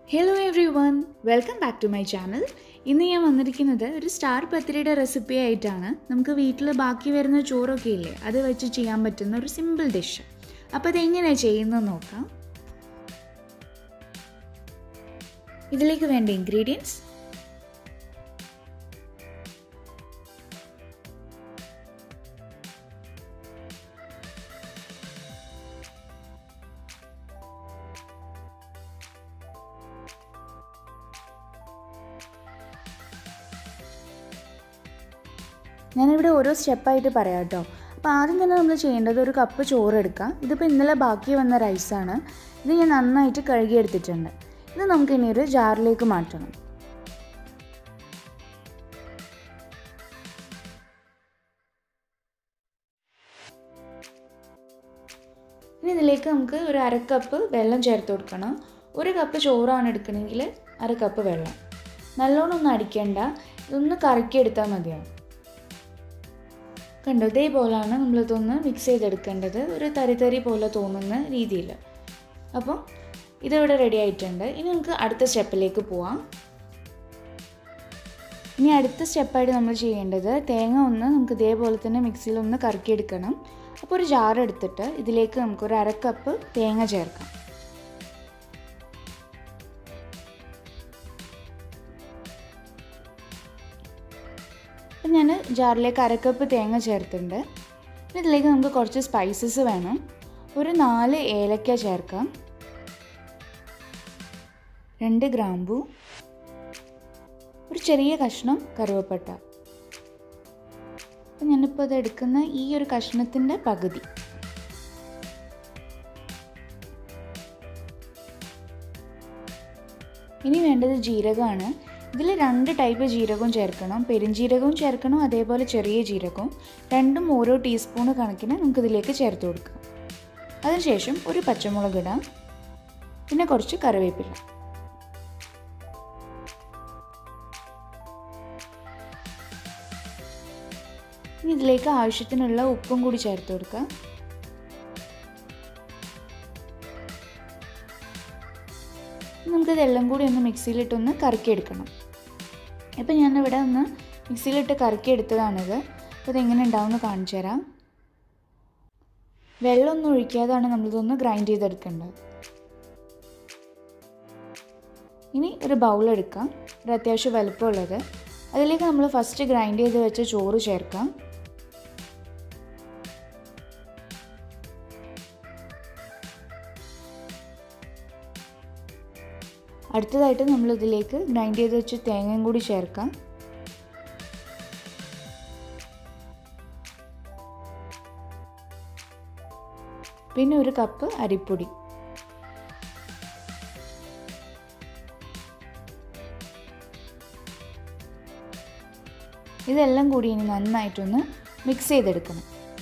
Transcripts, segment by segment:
hello everyone welcome back to my channel ഇന്ന് ഞാൻ വന്നിരിക്കുന്നത് ഒരു സ്റ്റാർ പത്തിരിയുടെ റെസിപ്പി ആയിട്ടാണ് നമുക്ക് വീട്ടിൽ ബാക്കി വരുന്ന ചോറൊക്കെ ഇല്ലേ അത് വെച്ച് ചെയ്യാൻ പറ്റുന്ന ഒരു സിമ്പിൾ ഡിഷ് അപ്പോൾ അതെങ്ങനെയാണ് ചെയ്യുന്നത് നോക്കാം ഇതിലേക്ക് വേണ്ട ഇൻഗ്രീഡിയൻസ് ഞാനിവിടെ ഓരോ സ്റ്റെപ്പായിട്ട് പറയാം കേട്ടോ അപ്പോൾ ആദ്യം തന്നെ നമ്മൾ ചെയ്യേണ്ടത് ഒരു കപ്പ് ചോറ് എടുക്കാം ഇതിപ്പോൾ ഇന്നലെ ബാക്കി വന്ന റൈസാണ് ഇത് ഞാൻ നന്നായിട്ട് കഴുകിയെടുത്തിട്ടുണ്ട് ഇത് നമുക്ക് ഇനി ഒരു ജാറിലേക്ക് മാറ്റണം ഇനി ഇതിലേക്ക് നമുക്ക് ഒരു അര കപ്പ് വെള്ളം ചേർത്ത് കൊടുക്കണം ഒരു കപ്പ് ചോറാണ് എടുക്കണമെങ്കിൽ അര കപ്പ് വെള്ളം നല്ലോണം ഒന്നും അടിക്കേണ്ട ഇതൊന്ന് കറക്കിയെടുത്താൽ മതിയാവും കണ്ടോ ഇതേപോലെയാണ് നമ്മളിതൊന്ന് മിക്സ് ചെയ്തെടുക്കേണ്ടത് ഒരു തരി തരി പോലെ തോന്നുന്ന രീതിയിൽ അപ്പം ഇതിവിടെ റെഡി ആയിട്ടുണ്ട് ഇനി നമുക്ക് അടുത്ത സ്റ്റെപ്പിലേക്ക് പോവാം ഇനി അടുത്ത സ്റ്റെപ്പായിട്ട് നമ്മൾ ചെയ്യേണ്ടത് തേങ്ങ ഒന്ന് നമുക്ക് ഇതേപോലെ തന്നെ മിക്സിയിൽ ഒന്ന് കറക്കിയെടുക്കണം അപ്പോൾ ഒരു ജാർ എടുത്തിട്ട് ഇതിലേക്ക് നമുക്ക് ഒരു അര കപ്പ് തേങ്ങ ചേർക്കാം അപ്പം ഞാൻ ജാറിലേക്ക് അരക്കപ്പ് തേങ്ങ ചേർത്തിട്ടുണ്ട് ഇതിലേക്ക് നമുക്ക് കുറച്ച് സ്പൈസസ് വേണം ഒരു നാല് ഏലക്ക ചേർക്കാം രണ്ട് ഗ്രാമ്പു ഒരു ചെറിയ കഷ്ണം കറുവപ്പട്ട അപ്പം ഞാനിപ്പോൾ ഇത് എടുക്കുന്ന ഈ ഒരു കഷ്ണത്തിൻ്റെ പകുതി ഇനി വേണ്ടത് ജീരകമാണ് ഇതിൽ രണ്ട് ടൈപ്പ് ജീരകവും ചേർക്കണം പെരുംജീരകവും ചേർക്കണം അതേപോലെ ചെറിയ ജീരകവും രണ്ടും ഓരോ ടീസ്പൂൺ കണക്കിന് നമുക്കിതിലേക്ക് ചേർത്ത് കൊടുക്കാം അതിനുശേഷം ഒരു പച്ചമുളക് ഇടാം പിന്നെ കുറച്ച് കറിവേപ്പില ഇനി ഇതിലേക്ക് ആവശ്യത്തിനുള്ള ഉപ്പും കൂടി ചേർത്ത് കൊടുക്കാം നമുക്കിതെല്ലാം കൂടി ഒന്ന് മിക്സിയിലിട്ടൊന്ന് കറക്കിയെടുക്കണം ഇപ്പം ഞാനിവിടെ ഒന്ന് മിക്സിയിലിട്ട് കറക്കിയെടുത്തതാണിത് അപ്പോൾ ഇതെങ്ങനെ ഉണ്ടാവുമെന്ന് കാണിച്ചു തരാം വെള്ളമൊന്നും ഒഴിക്കാതാണ് നമ്മളിതൊന്ന് ഗ്രൈൻഡ് ചെയ്തെടുക്കേണ്ടത് ഇനി ഒരു ബൗൾ എടുക്കാം ഒരു അത്യാവശ്യം വലുപ്പമുള്ളത് അതിലേക്ക് നമ്മൾ ഫസ്റ്റ് ഗ്രൈൻഡ് ചെയ്ത് വെച്ച ചോറ് ചേർക്കാം അടുത്തതായിട്ട് നമ്മൾ ഇതിലേക്ക് ഗ്രൈൻഡ് ചെയ്ത് വെച്ച് തേങ്ങയും കൂടി ചേർക്കാം പിന്നെ ഒരു കപ്പ് അരിപ്പൊടി ഇതെല്ലാം കൂടി ഇനി നന്നായിട്ടൊന്ന് മിക്സ് ചെയ്തെടുക്കണം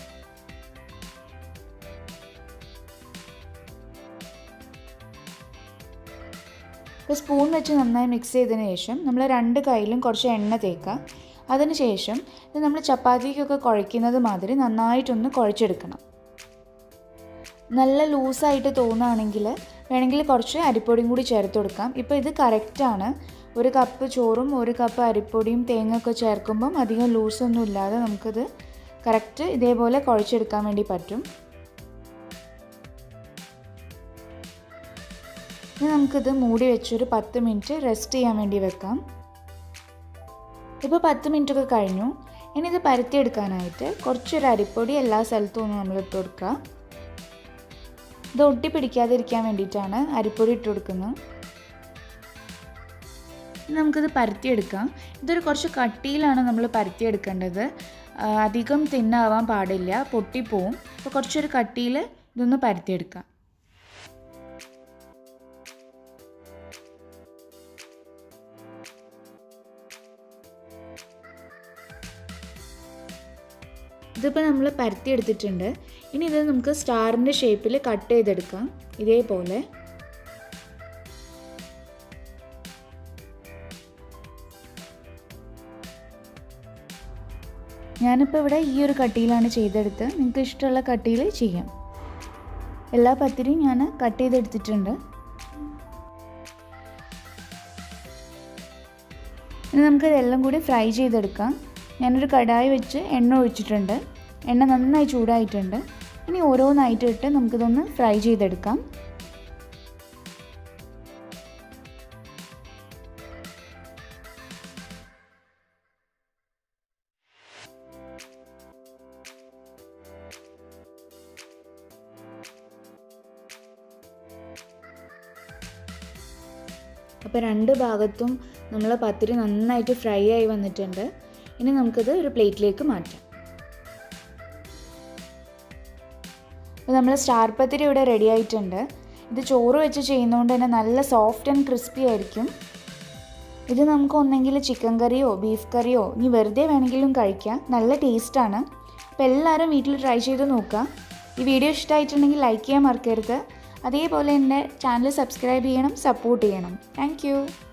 ഇപ്പോൾ സ്പൂൺ വെച്ച് നന്നായി മിക്സ് ചെയ്തതിന് ശേഷം നമ്മൾ രണ്ട് കയ്യിലും കുറച്ച് എണ്ണ തേക്കുക അതിനുശേഷം ഇത് നമ്മൾ ചപ്പാത്തിക്കൊക്കെ കുഴയ്ക്കുന്നത് മാതിരി നന്നായിട്ടൊന്ന് കുഴച്ചെടുക്കണം നല്ല ലൂസായിട്ട് തോന്നുകയാണെങ്കിൽ വേണമെങ്കിൽ കുറച്ച് അരിപ്പൊടിയും കൂടി ചേർത്ത് കൊടുക്കാം ഇപ്പോൾ ഇത് കറക്റ്റാണ് ഒരു കപ്പ് ചോറും ഒരു കപ്പ് അരിപ്പൊടിയും തേങ്ങയൊക്കെ ചേർക്കുമ്പം അധികം ലൂസൊന്നും ഇല്ലാതെ നമുക്കിത് കറക്റ്റ് ഇതേപോലെ കുഴച്ചെടുക്കാൻ വേണ്ടി പറ്റും ഇനി നമുക്കിത് മൂടി വെച്ചൊരു പത്ത് മിനിറ്റ് റെസ്റ്റ് ചെയ്യാൻ വേണ്ടി വെക്കാം ഇപ്പോൾ പത്ത് മിനിറ്റ് ഒക്കെ കഴിഞ്ഞു ഇനി ഇത് പരത്തിയെടുക്കാനായിട്ട് കുറച്ചൊരു അരിപ്പൊടി എല്ലാ സ്ഥലത്തും ഒന്ന് നമ്മൾ ഇട്ട് കൊടുക്കുക ഇത് ഒട്ടി പിടിക്കാതിരിക്കാൻ വേണ്ടിയിട്ടാണ് അരിപ്പൊടി ഇട്ട് കൊടുക്കുന്നത് നമുക്കിത് പരത്തിയെടുക്കാം ഇതൊരു കുറച്ച് കട്ടിയിലാണ് നമ്മൾ പരത്തിയെടുക്കേണ്ടത് അധികം തിന്നാവാൻ പാടില്ല പൊട്ടിപ്പോവും അപ്പോൾ കുറച്ചൊരു കട്ടിയിൽ ഇതൊന്ന് പരത്തിയെടുക്കാം ഇതിപ്പോൾ നമ്മൾ പരത്തിയെടുത്തിട്ടുണ്ട് ഇനി ഇത് നമുക്ക് സ്റ്റാറിൻ്റെ ഷേപ്പിൽ കട്ട് ചെയ്തെടുക്കാം ഇതേപോലെ ഞാനിപ്പോൾ ഇവിടെ ഈ ഒരു കട്ടിയിലാണ് ചെയ്തെടുത്ത് നിങ്ങൾക്ക് ഇഷ്ടമുള്ള കട്ടിയിൽ ചെയ്യാം എല്ലാ പത്തിരിയും ഞാൻ കട്ട് ചെയ്തെടുത്തിട്ടുണ്ട് ഇനി നമുക്കിതെല്ലാം കൂടി ഫ്രൈ ചെയ്തെടുക്കാം ഞാനൊരു കടായി വെച്ച് എണ്ണ ഒഴിച്ചിട്ടുണ്ട് എണ്ണ നന്നായി ചൂടായിട്ടുണ്ട് ഇനി ഓരോന്നായിട്ട് ഇട്ട് നമുക്കിതൊന്ന് ഫ്രൈ ചെയ്തെടുക്കാം അപ്പോൾ രണ്ട് ഭാഗത്തും നമ്മൾ പത്തിരി നന്നായിട്ട് ഫ്രൈ ആയി വന്നിട്ടുണ്ട് ഇനി നമുക്കിത് ഒരു പ്ലേറ്റിലേക്ക് മാറ്റാം അപ്പോൾ നമ്മൾ സ്റ്റാർ പത്തിരി ഇവിടെ റെഡി ആയിട്ടുണ്ട് ഇത് ചോറ് വെച്ച് ചെയ്യുന്നതുകൊണ്ട് തന്നെ നല്ല സോഫ്റ്റ് ആൻഡ് ക്രിസ്പി ആയിരിക്കും ഇത് നമുക്ക് ഒന്നെങ്കിൽ ചിക്കൻ കറിയോ ബീഫ് കറിയോ ഇനി വെറുതെ വേണമെങ്കിലും കഴിക്കാം നല്ല ടേസ്റ്റാണ് അപ്പോൾ എല്ലാവരും വീട്ടിൽ ട്രൈ ചെയ്ത് നോക്കുക ഈ വീഡിയോ ഇഷ്ടമായിട്ടുണ്ടെങ്കിൽ ലൈക്ക് ചെയ്യാൻ മറക്കരുത് അതേപോലെ എൻ്റെ ചാനൽ സബ്സ്ക്രൈബ് ചെയ്യണം സപ്പോർട്ട് ചെയ്യണം താങ്ക്